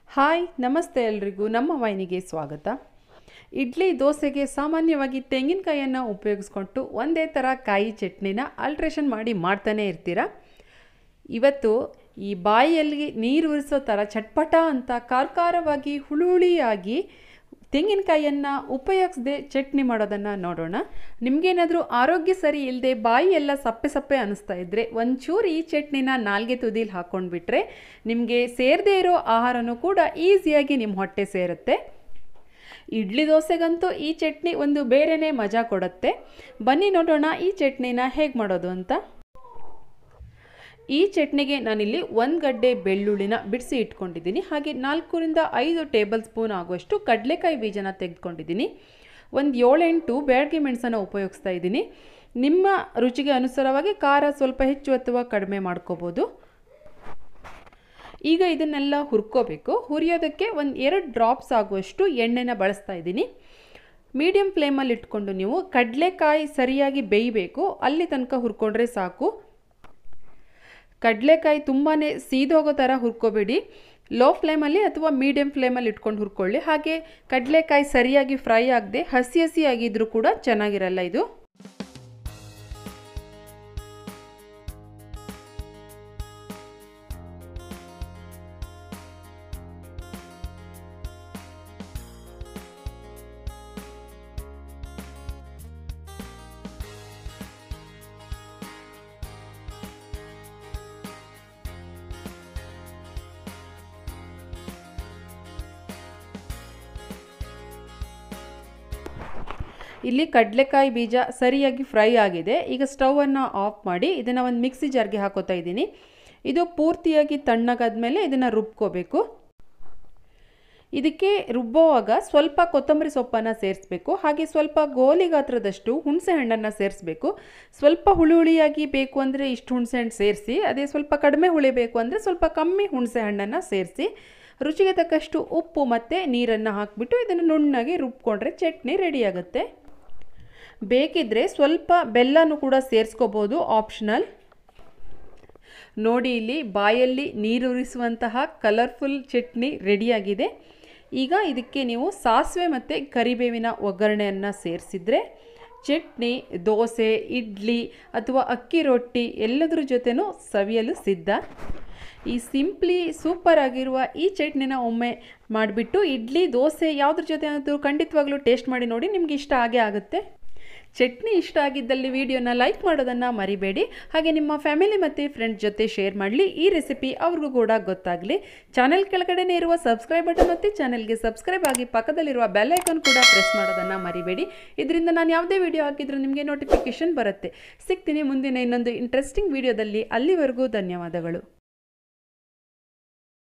hi ನಮಸ್ತೆ ಎಲ್ರಿಗೂ ನಮ್ಮ ವಾಹಿನಿಗೆ ಸ್ವಾಗತ ಇಡ್ಲಿ ದೋಸೆಗೆ ಸಾಮಾನ್ಯವಾಗಿ ತೆಂಗಿನಕಾಯಿಯನ್ನು ಉಪಯೋಗಿಸ್ಕೊಂಡು ಒಂದೇ ಥರ ಕಾಯಿ ಚಟ್ನಿನ ಆಲ್ಟ್ರೇಷನ್ ಮಾಡಿ ಮಾಡ್ತಾನೆ ಇರ್ತೀರ ಇವತ್ತು ಈ ಬಾಯಿಯಲ್ಲಿ ನೀರು ಉರಿಸೋ ಥರ ಚಟ್ಪಟ ಅಂತ ಖಾರಖಾರವಾಗಿ ಹುಳುಳಿಯಾಗಿ ತೆಂಗಿನಕಾಯಿಯನ್ನು ಉಪಯೋಗಿಸದೆ ಚಟ್ನಿ ಮಾಡೋದನ್ನು ನೋಡೋಣ ನಿಮಗೇನಾದರೂ ಆರೋಗ್ಯ ಸರಿ ಇಲ್ಲದೆ ಬಾಯಿ ಎಲ್ಲ ಸಪ್ಪೆ ಸಪ್ಪೆ ಅನ್ನಿಸ್ತಾ ಇದ್ದರೆ ಒಂಚೂರು ಈ ಚಟ್ನಿನ ನಾಲ್ಗೆ ತುದಿಲಿ ಹಾಕ್ಕೊಂಡ್ಬಿಟ್ರೆ ನಿಮಗೆ ಸೇರದೇ ಇರೋ ಆಹಾರನೂ ಕೂಡ ಈಸಿಯಾಗಿ ನಿಮ್ಮ ಹೊಟ್ಟೆ ಸೇರುತ್ತೆ ಇಡ್ಲಿ ದೋಸೆಗಂತೂ ಈ ಚಟ್ನಿ ಒಂದು ಬೇರೆಯೇ ಮಜಾ ಕೊಡುತ್ತೆ ಬನ್ನಿ ನೋಡೋಣ ಈ ಚಟ್ನಿನ ಹೇಗೆ ಮಾಡೋದು ಅಂತ ಈ ಚಟ್ನಿಗೆ ನಾನಿಲ್ಲಿ ಒಂದು ಗಡ್ಡೆ ಬೆಳ್ಳುಳ್ಳಿನ ಬಿಡಿಸಿ ಇಟ್ಕೊಂಡಿದ್ದೀನಿ ಹಾಗೆ ನಾಲ್ಕರಿಂದ ಐದು ಟೇಬಲ್ ಸ್ಪೂನ್ ಆಗುವಷ್ಟು ಕಡಲೆಕಾಯಿ ಬೀಜನ ತೆಗೆದುಕೊಂಡಿದ್ದೀನಿ ಒಂದು ಏಳೆಂಟು ಬ್ಯಾಡಗಿ ಮೆಣಸನ್ನು ಉಪಯೋಗಿಸ್ತಾ ಇದ್ದೀನಿ ನಿಮ್ಮ ರುಚಿಗೆ ಅನುಸಾರವಾಗಿ ಖಾರ ಸ್ವಲ್ಪ ಹೆಚ್ಚು ಅಥವಾ ಕಡಿಮೆ ಮಾಡ್ಕೋಬೋದು ಈಗ ಇದನ್ನೆಲ್ಲ ಹುರ್ಕೋಬೇಕು ಹುರಿಯೋದಕ್ಕೆ ಒಂದು ಎರಡು ಡ್ರಾಪ್ಸ್ ಆಗುವಷ್ಟು ಎಣ್ಣೆನ ಬಳಸ್ತಾ ಇದ್ದೀನಿ ಮೀಡಿಯಮ್ ಫ್ಲೇಮಲ್ಲಿ ಇಟ್ಕೊಂಡು ನೀವು ಕಡಲೆಕಾಯಿ ಸರಿಯಾಗಿ ಬೇಯಬೇಕು ಅಲ್ಲಿ ತನಕ ಹುರ್ಕೊಂಡ್ರೆ ಸಾಕು ಕಡಲೆಕಾಯಿ ತುಂಬಾ ಸೀದೋಗೋ ಥರ ಹುರ್ಕೋಬೇಡಿ ಲೋ ಫ್ಲೇಮಲ್ಲಿ ಅಥವಾ ಮೀಡಿಯಮ್ ಫ್ಲೇಮಲ್ಲಿ ಇಟ್ಕೊಂಡು ಹುರ್ಕೊಳ್ಳಿ ಹಾಗೆ ಕಡಲೆಕಾಯಿ ಸರಿಯಾಗಿ ಫ್ರೈ ಆಗದೆ ಹಸಿ ಹಸಿ ಆಗಿದ್ರೂ ಕೂಡ ಚೆನ್ನಾಗಿರಲ್ಲ ಇದು ಇಲ್ಲಿ ಕಡಲೆಕಾಯಿ ಬೀಜ ಸರಿಯಾಗಿ ಫ್ರೈ ಆಗಿದೆ ಈಗ ಸ್ಟವನ್ನು ಆಫ್ ಮಾಡಿ ಇದನ್ನು ಒಂದು ಮಿಕ್ಸಿ ಜಾರ್ಗೆ ಹಾಕೋತಾ ಇದ್ದೀನಿ ಇದು ಪೂರ್ತಿಯಾಗಿ ತಣ್ಣಗಾದ್ಮೇಲೆ ಇದನ್ನು ರುಬ್ಕೋಬೇಕು ಇದಕ್ಕೆ ರುಬ್ಬೋವಾಗ ಸ್ವಲ್ಪ ಕೊತ್ತಂಬರಿ ಸೊಪ್ಪನ್ನು ಸೇರಿಸ್ಬೇಕು ಹಾಗೆ ಸ್ವಲ್ಪ ಗೋಲಿ ಗಾತ್ರದಷ್ಟು ಹುಣಸೆ ಹಣ್ಣನ್ನು ಸೇರಿಸ್ಬೇಕು ಸ್ವಲ್ಪ ಹುಳಿ ಹುಳಿಯಾಗಿ ಬೇಕು ಅಂದರೆ ಇಷ್ಟು ಹುಣಸೆ ಹಣ್ಣು ಸೇರಿಸಿ ಅದೇ ಸ್ವಲ್ಪ ಕಡಿಮೆ ಹುಳಿ ಬೇಕು ಅಂದರೆ ಸ್ವಲ್ಪ ಕಮ್ಮಿ ಹುಣಸೆ ಹಣ್ಣನ್ನು ಸೇರಿಸಿ ರುಚಿಗೆ ತಕ್ಕಷ್ಟು ಉಪ್ಪು ಮತ್ತು ನೀರನ್ನು ಹಾಕಿಬಿಟ್ಟು ಇದನ್ನು ನುಣ್ಣಗೆ ರುಬ್ಕೊಂಡ್ರೆ ಚಟ್ನಿ ರೆಡಿಯಾಗುತ್ತೆ ಬೇಕಿದ್ದರೆ ಸ್ವಲ್ಪ ಬೆಲ್ಲನೂ ಕೂಡ ಸೇರಿಸ್ಕೋಬೋದು ಆಪ್ಷನಲ್ ನೋಡಿ ಇಲ್ಲಿ ಬಾಯಲ್ಲಿ ನೀರುರಿಸುವಂತಹ ಕಲರ್ಫುಲ್ ಚಟ್ನಿ ರೆಡಿಯಾಗಿದೆ ಈಗ ಇದಕ್ಕೆ ನೀವು ಸಾಸಿವೆ ಮತ್ತು ಕರಿಬೇವಿನ ಒಗ್ಗರಣೆಯನ್ನು ಸೇರಿಸಿದ್ರೆ ಚಟ್ನಿ ದೋಸೆ ಇಡ್ಲಿ ಅಥವಾ ಅಕ್ಕಿ ರೊಟ್ಟಿ ಎಲ್ಲದರ ಜೊತೆನೂ ಸವಿಯಲು ಸಿದ್ಧ ಈ ಸಿಂಪ್ಲಿ ಸೂಪರ್ ಆಗಿರುವ ಈ ಚಟ್ನಿನ ಒಮ್ಮೆ ಮಾಡಿಬಿಟ್ಟು ಇಡ್ಲಿ ದೋಸೆ ಯಾವುದ್ರ ಜೊತೆ ಆದರೂ ಖಂಡಿತವಾಗ್ಲೂ ಟೇಸ್ಟ್ ಮಾಡಿ ನೋಡಿ ನಿಮ್ಗೆ ಇಷ್ಟ ಆಗೇ ಆಗುತ್ತೆ ಚಟ್ನಿ ಇಷ್ಟ ಆಗಿದ್ದಲ್ಲಿ ವಿಡಿಯೋನ ಲೈಕ್ ಮಾಡೋದನ್ನು ಮರಿಬೇಡಿ ಹಾಗೆ ನಿಮ್ಮ ಫ್ಯಾಮಿಲಿ ಮತ್ತು ಫ್ರೆಂಡ್ಸ್ ಜೊತೆ ಶೇರ್ ಮಾಡಲಿ ಈ ರೆಸಿಪಿ ಅವ್ರಿಗೂ ಕೂಡ ಗೊತ್ತಾಗಲಿ ಚಾನೆಲ್ ಕೆಳಗಡೆನೇ ಇರುವ ಸಬ್ಸ್ಕ್ರೈಬ್ ಬಟನ್ ಮತ್ತು ಚಾನೆಲ್ಗೆ ಸಬ್ಸ್ಕ್ರೈಬ್ ಆಗಿ ಪಕ್ಕದಲ್ಲಿರುವ ಬೆಲ್ ಐಕಾನ್ ಕೂಡ ಪ್ರೆಸ್ ಮಾಡೋದನ್ನು ಮರಿಬೇಡಿ ಇದರಿಂದ ನಾನು ಯಾವುದೇ ವಿಡಿಯೋ ಹಾಕಿದರೂ ನಿಮಗೆ ನೋಟಿಫಿಕೇಷನ್ ಬರುತ್ತೆ ಸಿಗ್ತೀನಿ ಮುಂದಿನ ಇನ್ನೊಂದು ಇಂಟ್ರೆಸ್ಟಿಂಗ್ ವಿಡಿಯೋದಲ್ಲಿ ಅಲ್ಲಿವರೆಗೂ ಧನ್ಯವಾದಗಳು